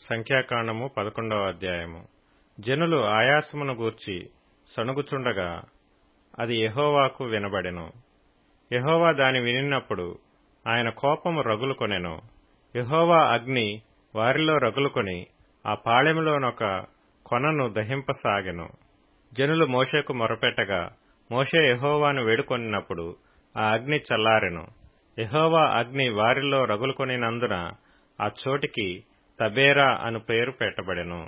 సంఖ్యాకాండము పదకొండవ అధ్యాయము జనులు ఆయాసమును గూర్చి సణుగుచుండగా అది యెహోవాకు వినబడెను యెహోవా దాని వినినప్పుడు ఆయన కోపము రగులుకొనెను యెహోవా అగ్ని వారిలో రగులుకొని ఆ పాళెములోనొక కొనను దహింపసాగెను జనులు మోషేకు మొరపెట్టగా మోషే యెహోవాను వేడుకొనినప్పుడు ఆ అగ్ని చల్లారెను యెహోవా అగ్ని వారిలో రగులుకొనినందున ఆ చోటికి తబేరా అను పేరు పెట్టబడెను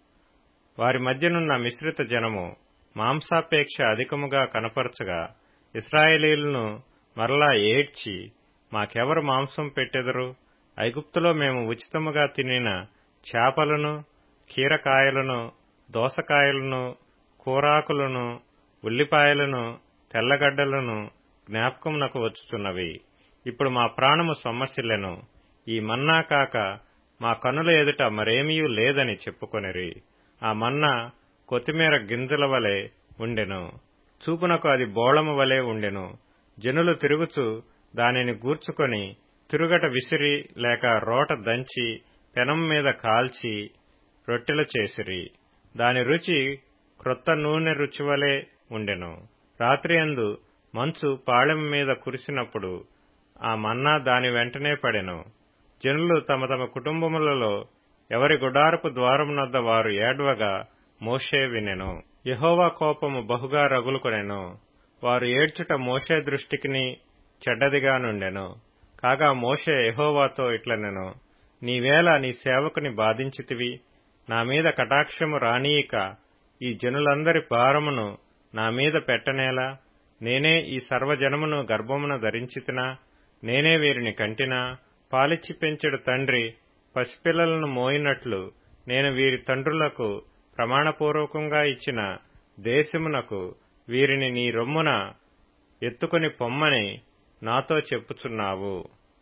వారి మధ్యనున్న మిశ్రిత జనము మాంసాపేక్ష అధికముగా కనపరచగా ఇస్రాయేలీలను మరలా ఏడ్చి మాకెవరు మాంసం పెట్టెదరు ఐగుప్తులో మేము ఉచితముగా తినిన చేపలను కీరకాయలను దోసకాయలను కూరాకులను ఉల్లిపాయలను తెల్లగడ్డలను జ్ఞాపకమునకు వచ్చుచున్నవి ఇప్పుడు మా ప్రాణము సొమ్మసిల్లెను ఈ మన్నా కాక మా కనుల ఎదుట మరేమీయూ లేదని చెప్పుకొనిరి ఆ మన్నా కొత్తిమీర గింజల వలె ఉండెను చూపునకు అది బోళము వలె ఉండెను జనులు తిరుగుచు దానిని గూర్చుకొని తిరుగట విసిరి లేక రోట దంచి పెనం మీద కాల్చి రొట్టెలు చేసిరి దాని రుచి క్రొత్త నూనె రుచివలే ఉండెను రాత్రి అందు మంచు పాళెం మీద కురిసినప్పుడు ఆ మన్నా దాని వెంటనే పడెను జనులు తమ తమ కుటుంబములలో ఎవరి గుడారపు ద్వారమునద్ద వారు ఏడ్వగా మోషే వినెను యహోవా కోపము బహుగా రగులుకొనెను వారు ఏడ్చుట మోషే దృష్టికిని చెడ్డదిగా నుండెను కాగా మోషే యహోవాతో ఇట్లనెను నీవేళ నీ సేవకుని బాధించితివి నా మీద కటాక్షము రానీయక ఈ జనులందరి భారమును నా మీద పెట్టనేలా నేనే ఈ సర్వజనమును గర్భమున ధరించితినా నేనే వీరిని కంటినా పాలిచ్చి పెంచెడు తండ్రి పసిపిల్లలను మోయినట్లు నేను వీరి తండ్రులకు ప్రమాణపూర్వకంగా ఇచ్చిన దేశమునకు వీరిని నీ రొమ్మున ఎత్తుకుని పొమ్మని నాతో చెప్పుచున్నావు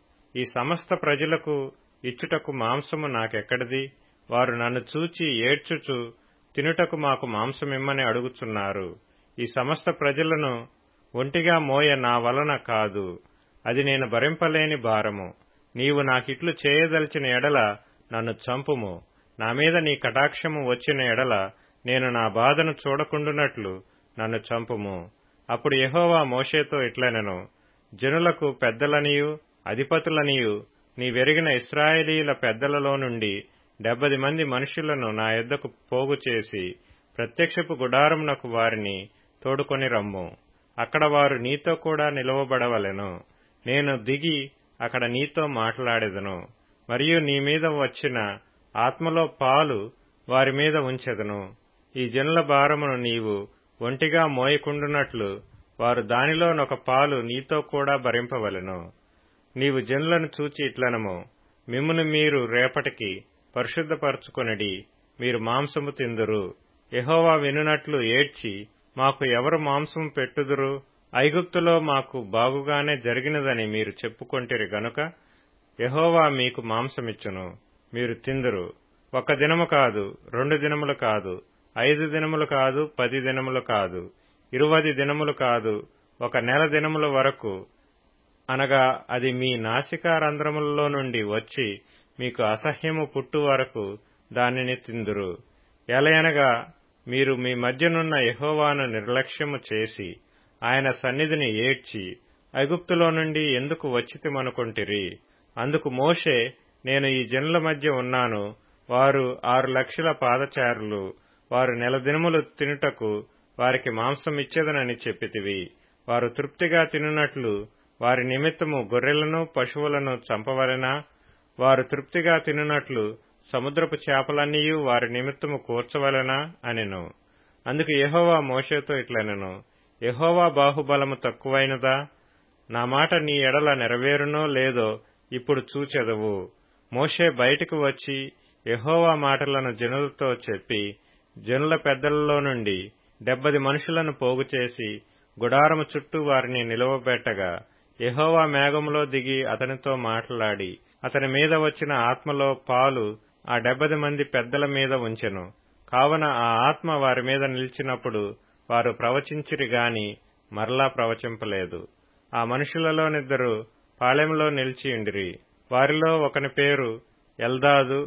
ఈ సమస్త ప్రజలకు ఇచ్చుటకు మాంసము నాకెక్కడిది వారు నన్ను చూచి ఏడ్చుచు తినుటకు మాకు మాంసమిమ్మని అడుగుచున్నారు ఈ సమస్త ప్రజలను ఒంటిగా మోయ నా వలన కాదు అది నేను భరింపలేని భారము నీవు నాకిట్లు చేయదలిచిన ఎడల నన్ను చంపుము నా మీద నీ కటాక్షము వచ్చిన ఎడల నేను నా బాధను చూడకుండునట్లు నన్ను చంపుము అప్పుడు యహోవా మోషేతో ఇట్లనెను జనులకు పెద్దలనియు అధిపతులనియు నీ వెరిగిన ఇస్రాయేలీల పెద్దలలో నుండి డెబ్బది మంది మనుషులను నా యొద్దకు పోగు చేసి ప్రత్యక్షపు గుడారమునకు వారిని తోడుకొని రమ్ము అక్కడ వారు నీతో కూడా నిలవబడవలెను నేను దిగి అక్కడ నీతో మాట్లాడెదను మరియు నీ మీద వచ్చిన ఆత్మలో పాలు వారి మీద ఉంచెదను ఈ జనుల భారమును నీవు ఒంటిగా మోయకుండునట్లు వారు దానిలోనొక పాలు నీతో కూడా భరింపవలెను నీవు జనులను చూచి ఇట్లనము మిమ్మును మీరు రేపటికి పరిశుద్ధపరచుకొనిడి మీరు మాంసము తిందురు యహోవా వినునట్లు ఏడ్చి మాకు ఎవరు మాంసము పెట్టుదురు ఐగుప్తులో మాకు బాగుగానే జరిగినదని మీరు చెప్పుకొంటిరి గనుక యహోవా మీకు మాంసమిచ్చును మీరు తిందురు ఒక దినము కాదు రెండు దినములు కాదు ఐదు దినములు కాదు పది దినములు కాదు ఇరువది దినములు కాదు ఒక నెల దినముల వరకు అనగా అది మీ నాసికారంధ్రములలో నుండి వచ్చి మీకు అసహ్యము పుట్టు వరకు దానిని తిందురు ఎలయనగా మీరు మీ మధ్యనున్న యహోవాను నిర్లక్ష్యము చేసి ఆయన సన్నిధిని ఏడ్చి ఐగుప్తులో నుండి ఎందుకు వచ్చితిమనుకొంటిరి అందుకు మోషే నేను ఈ జనుల మధ్య ఉన్నాను వారు ఆరు లక్షల పాదచారులు వారు నెల దినములు తినుటకు వారికి మాంసమిచ్చేదనని చెప్పితివి వారు తృప్తిగా తినునట్లు వారి నిమిత్తము గొర్రెలను పశువులను చంపవలెనా వారు తృప్తిగా తినునట్లు సముద్రపు చేపలన్నీయూ వారి నిమిత్తము కూర్చవలెనా అనెను అందుకు యహోవా మోషేతో ఇట్లనెను యహోవా బాహుబలము తక్కువైనదా నా మాట నీ ఎడల నెరవేరునో లేదో ఇప్పుడు చూచెదవు మోషే బయటకు వచ్చి యహోవా మాటలను జనులతో చెప్పి జనుల పెద్దలలో నుండి డెబ్బది మనుషులను పోగు చేసి గుడారము చుట్టూ వారిని నిలవబెట్టగా యహోవా మేఘములో దిగి అతనితో మాట్లాడి అతని మీద వచ్చిన ఆత్మలో పాలు ఆ డెబ్బది మంది పెద్దల మీద ఉంచెను కావున ఆ ఆత్మ వారి మీద నిలిచినప్పుడు వారు ప్రవచించిరి గాని మరలా ప్రవచింపలేదు ఆ మనుషులలోనిద్దరు పాళెంలో నిలిచియుండిరి వారిలో ఒకని పేరు ఎల్దాదు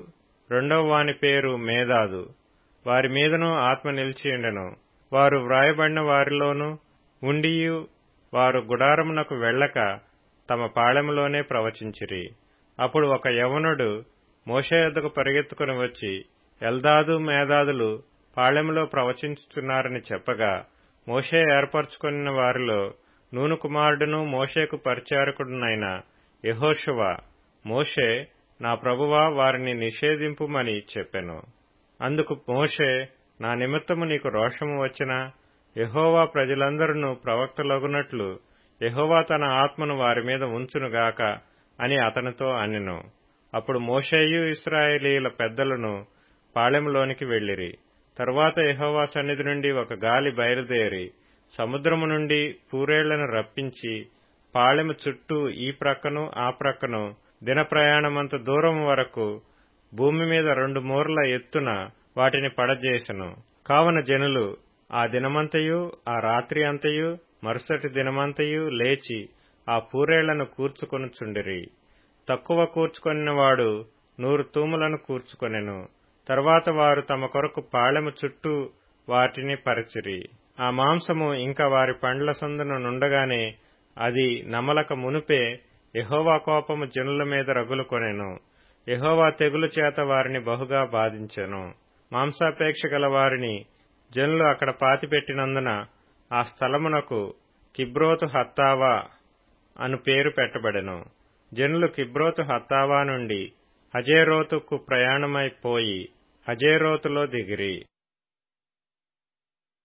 రెండవ వాని పేరు మేధాదు వారి మీదను ఆత్మ నిలిచియుండెను వారు వ్రాయబడిన వారిలోనూ ఉండియు వారు గుడారమునకు వెళ్ళక తమ పాళెములోనే ప్రవచించిరి అప్పుడు ఒక యవనుడు మోషే యొద్దకు పరిగెత్తుకుని వచ్చి ఎల్దాదు మేధాదులు పాళెములో ప్రవచించుతున్నారని చెప్పగా మోషే ఏర్పరచుకున్న వారిలో నూను కుమారుడును మోషేకు పరిచారకుడునైన యహోషువ మోషే నా ప్రభువా వారిని నిషేధింపుమని చెప్పెను అందుకు మోషే నా నిమిత్తము నీకు రోషము వచ్చినా యహోవా ప్రజలందరూ ప్రవక్తలగునట్లు యహోవా తన ఆత్మను వారి మీద ఉంచునుగాక అని అతనితో అనెను అప్పుడు మోషేయు ఇస్రాయేలీల పెద్దలను పాళెంలోనికి వెళ్లిరి తరువాత యహోవా సన్నిధి నుండి ఒక గాలి బయలుదేరి సముద్రము నుండి పూరేళ్లను రప్పించి పాళెము చుట్టూ ఈ ప్రక్కను ఆ ప్రక్కను దిన ప్రయాణమంత దూరం వరకు భూమి మీద రెండు మూరల ఎత్తున వాటిని పడజేసెను కావున జనులు ఆ దినమంతయు ఆ రాత్రి అంతయు మరుసటి దినమంతయు లేచి ఆ పూరేళ్లను కూర్చుకొనుచుండిరి తక్కువ కూర్చుకొనినవాడు నూరు తూములను కూర్చుకొనెను తర్వాత వారు తమ కొరకు పాళెము చుట్టూ వాటిని పరిచిరి ఆ మాంసము ఇంకా వారి పండ్ల సందున నుండగానే అది నమలక మునుపే యహోవా కోపము జనుల మీద రగులుకొనెను యహోవా తెగులు చేత వారిని బహుగా బాధించెను మాంసాపేక్ష గల వారిని జనులు అక్కడ పాతిపెట్టినందున ఆ స్థలమునకు కిబ్రోతు హత్తావా అను పేరు పెట్టబడెను జనులు కిబ్రోతు హత్తావా నుండి హజేరోతుకు ప్రయాణమైపోయి హజేరోతులో దిగిరి